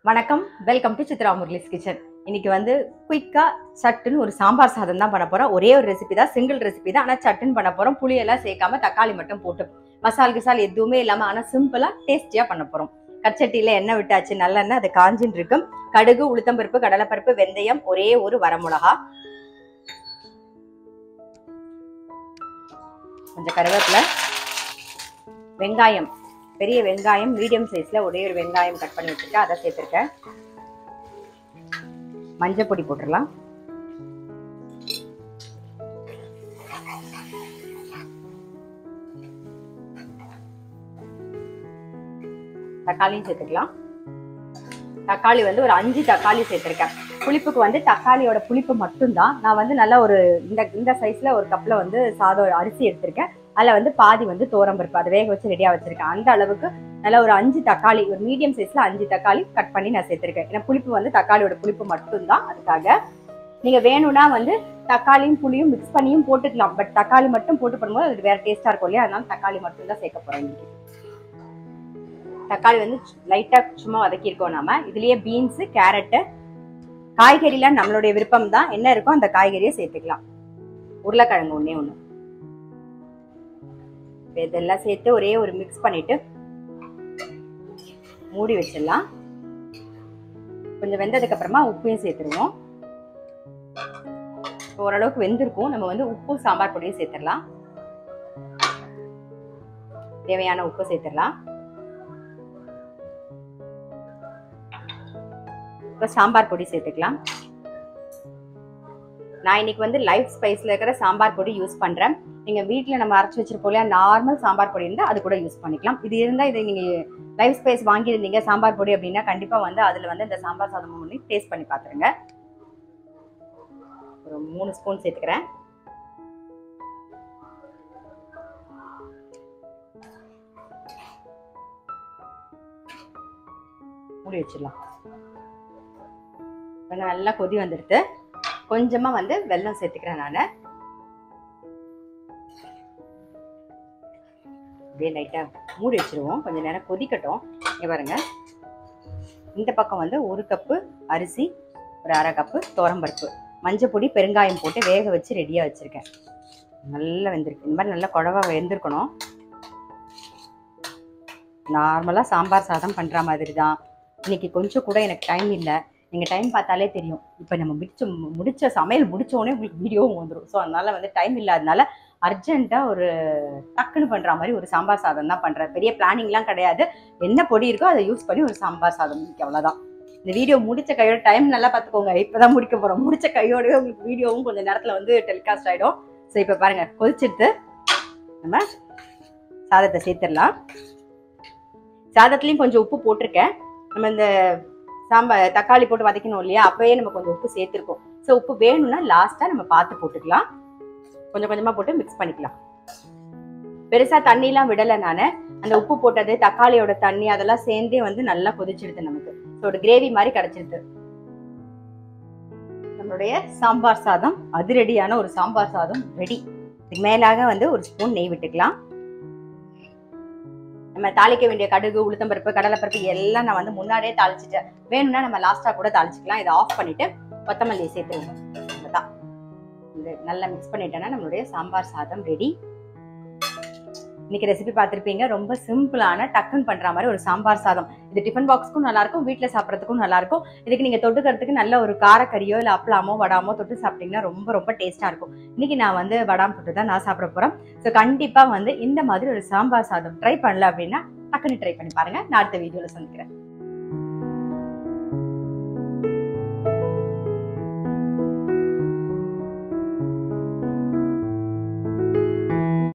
வணக்கம் welcome to Chitra Murali's kitchen இன்னைக்கு வந்து குயிக்கா சட்டுன்னு ஒரு சாம்பார் சாதம் தான் பண்ண போறோம் ஒரே ஒரு ரெசிபி தான் சிங்கிள் ரெசிபி தான் ஆனா சட்டுன்னு பண்ண போறோம் புளியெல்லாம் சேர்க்காம தக்காளி மட்டும் போட்டு மசால் கிசால் எதுவுமே இல்லாம ஆனா சிம்பிளா டேஸ்டியா பண்ண போறோம் கச்சட்டியில எண்ணெய் விட்டாச்சு நல்லெண்ணெய் அது காஞ்சின்னு இருக்கும் கடுகு உளுத்தம்பருப்பு கடலைப்பருப்பு வெந்தயம் ஒரே ஒரு வரமிளகா கொஞ்சம் கருவேப்பிலை வெங்காயம் பெரிய வெங்காயம் மீடியம் சைஸ்ல ஒரே ஒரு வெங்காயம் கட் பண்ணி வச்சிருக்கேன் அதை சேர்த்திருக்கேன் மஞ்சள் பொடி போட்டுடலாம் தக்காளியும் சேர்த்துக்கலாம் தக்காளி வந்து ஒரு அஞ்சு தக்காளி சேர்த்திருக்கேன் புளிப்புக்கு வந்து தக்காளியோட புளிப்பு மட்டும்தான் நான் வந்து நல்லா ஒரு இந்த இந்த சைஸ்ல ஒரு கப்ல வந்து சாதம் அரிசி எடுத்திருக்கேன் அதில் வந்து பாதி வந்து பருப்பு அதை வேக வச்சு ரெடியாக வச்சிருக்கேன் அந்த அளவுக்கு நல்லா ஒரு அஞ்சு தக்காளி ஒரு மீடியம் சைஸ்ல அஞ்சு தக்காளி கட் பண்ணி நான் சேர்த்திருக்கேன் ஏன்னா புளிப்பு வந்து தக்காளியோட புளிப்பு மட்டும்தான் அதுக்காக நீங்க வேணும்னா வந்து தக்காளியும் புளியும் மிக்ஸ் பண்ணியும் போட்டுக்கலாம் பட் தக்காளி மட்டும் போட்டு பண்ணும்போது அது வேற டேஸ்டா இருக்கும் இல்லையா அதனால தக்காளி மட்டும் தான் சேர்க்க போறேன் இன்னைக்கு தக்காளி வந்து லைட்டா சும்மா வதக்கியிருக்கோம் நாம இதுலயே பீன்ஸ் கேரட்டு காய்கறிலாம் நம்மளுடைய விருப்பம் தான் என்ன இருக்கோ அந்த காய்கறியை சேர்த்துக்கலாம் உருளைக்கிழங்கு ஒண்ணே ஒண்ணு இப்ப இதெல்லாம் சேர்த்து ஒரே ஒரு மிக்ஸ் பண்ணிட்டு மூடி வச்சிடலாம் கொஞ்சம் வெந்ததுக்கு அப்புறமா உப்பையும் சேர்த்துருவோம் இப்போ ஓரளவுக்கு வெந்திருக்கும் நம்ம வந்து உப்பு சாம்பார் பொடியும் சேர்த்துடலாம் தேவையான உப்பு சேர்த்துடலாம் இப்போ சாம்பார் பொடி சேர்த்துக்கலாம் நான் இன்னைக்கு வந்து லைஃப் ஸ்பைஸ்ல இருக்கிற சாம்பார் பொடி யூஸ் பண்றேன் நீங்க வீட்ல நம்ம அரைச்சு வச்சிருப்போம் இல்லையா நார்மல் சாம்பார் பொடி இருந்தா அது கூட யூஸ் பண்ணிக்கலாம் இது இருந்தா இதை நீங்க லைஃப் ஸ்பைஸ் வாங்கியிருந்தீங்க சாம்பார் பொடி அப்படின்னா கண்டிப்பா வந்து அதுல வந்து இந்த சாம்பார் சாதம் பண்ணி டேஸ்ட் பண்ணி பாத்துருங்க ஒரு மூணு ஸ்பூன் சேர்த்துக்கிறேன் மூடி வச்சிடலாம் கொஞ்சம் நல்லா கொதி வந்துடுது கொஞ்சமா வந்து வெல்லம் சேர்த்துக்கிறேன் நான் அப்படியே லைட்டா மூடி வச்சிருவோம் கொஞ்ச நேரம் கொதிக்கட்டும் இங்க பாருங்க இந்த பக்கம் வந்து ஒரு கப்பு அரிசி ஒரு அரை கப்பு பருப்பு மஞ்சள் பொடி பெருங்காயம் போட்டு வேக வச்சு ரெடியா வச்சிருக்கேன் நல்லா வெந்திருக்கு இந்த மாதிரி நல்லா குழவா வெந்திருக்கணும் நார்மலாக சாம்பார் சாதம் பண்ணுற மாதிரி தான் இன்னைக்கு கொஞ்சம் கூட எனக்கு டைம் இல்லை நீங்கள் டைம் பார்த்தாலே தெரியும் இப்போ நம்ம முடிச்ச முடிச்ச சமையல் முடிச்சோடனே உங்களுக்கு வீடியோவும் வந்துடும் ஸோ அதனால வந்து டைம் இல்லாதனால அர்ஜென்ட்டாக ஒரு டக்குன்னு பண்ணுற மாதிரி ஒரு சாம்பார் சாதம் தான் பண்ணுறேன் பெரிய பிளானிங்லாம் கிடையாது என்ன பொடி இருக்கோ அதை யூஸ் பண்ணி ஒரு சாம்பார் சாதம் இன்னைக்கு அவ்வளோதான் இந்த வீடியோ முடிச்ச கையோட டைம் நல்லா பார்த்துக்கோங்க இப்போ தான் முடிக்க போகிறோம் முடிச்ச கையோடவே உங்களுக்கு வீடியோவும் கொஞ்சம் நேரத்தில் வந்து டெலிகாஸ்ட் ஆகிடும் ஸோ இப்போ பாருங்கள் கொதிச்சிட்டு நம்ம சாதத்தை சேர்த்துடலாம் சாதத்துலேயும் கொஞ்சம் உப்பு போட்டிருக்கேன் நம்ம இந்த சாம்பார் தக்காளி போட்டு வதக்கணும் இல்லையா அப்பவே நம்ம கொஞ்சம் உப்பு சேர்த்துருக்கோம் ஸோ உப்பு வேணும்னா லாஸ்ட்டாக நம்ம பார்த்து போட்டுக்கலாம் கொஞ்சம் கொஞ்சமாக போட்டு மிக்ஸ் பண்ணிக்கலாம் பெருசா தண்ணிலாம் விடலை நான் அந்த உப்பு போட்டது தக்காளியோட தண்ணி அதெல்லாம் சேர்ந்தே வந்து நல்லா கொதிச்சிடுது நமக்கு ஸோ ஒரு கிரேவி மாதிரி கிடைச்சிருது நம்மளுடைய சாம்பார் சாதம் அதிரடியான ஒரு சாம்பார் சாதம் ரெடி இதுக்கு மேலாக வந்து ஒரு ஸ்பூன் நெய் விட்டுக்கலாம் நம்ம தாளிக்க வேண்டிய கடுகு உளுத்தம்பருப்பு கடலைப்பருப்பு எல்லாம் நான் வந்து முன்னாடியே தாளிச்சிட்டேன் வேணும்னா நம்ம லாஸ்டா கூட தாளிச்சுக்கலாம் இதை ஆஃப் பண்ணிட்டு கொத்தமல்லி சேர்த்துருவோம் அவ்வளோதான் இது நல்லா மிக்ஸ் பண்ணிட்டேன்னா நம்மளுடைய சாம்பார் சாதம் ரெடி இன்னைக்கு ரெசிபி பார்த்துருப்பீங்க ரொம்ப சிம்பிளான டக்குன்னு பண்ற மாதிரி ஒரு சாம்பார் சாதம் இது டிஃபன் பாக்ஸ்க்கும் நல்லா இருக்கும் வீட்டில் சாப்பிட்றதுக்கும் நல்லா இருக்கும் இதுக்கு நீங்க தொட்டுக்கிறதுக்கு நல்ல ஒரு காரக்கறியோ இல்லை அப்பளாமோ வடாமோ தொட்டு சாப்பிட்டீங்கன்னா ரொம்ப ரொம்ப டேஸ்டா இருக்கும் இன்னைக்கு நான் வந்து வடாம் தொட்டு தான் நான் சாப்பிட போறேன் ஸோ கண்டிப்பா வந்து இந்த மாதிரி ஒரு சாம்பார் சாதம் ட்ரை பண்ணல அப்படின்னா டக்குன்னு ட்ரை பண்ணி பாருங்க நான் அடுத்த வீடியோல சந்திக்கிறேன்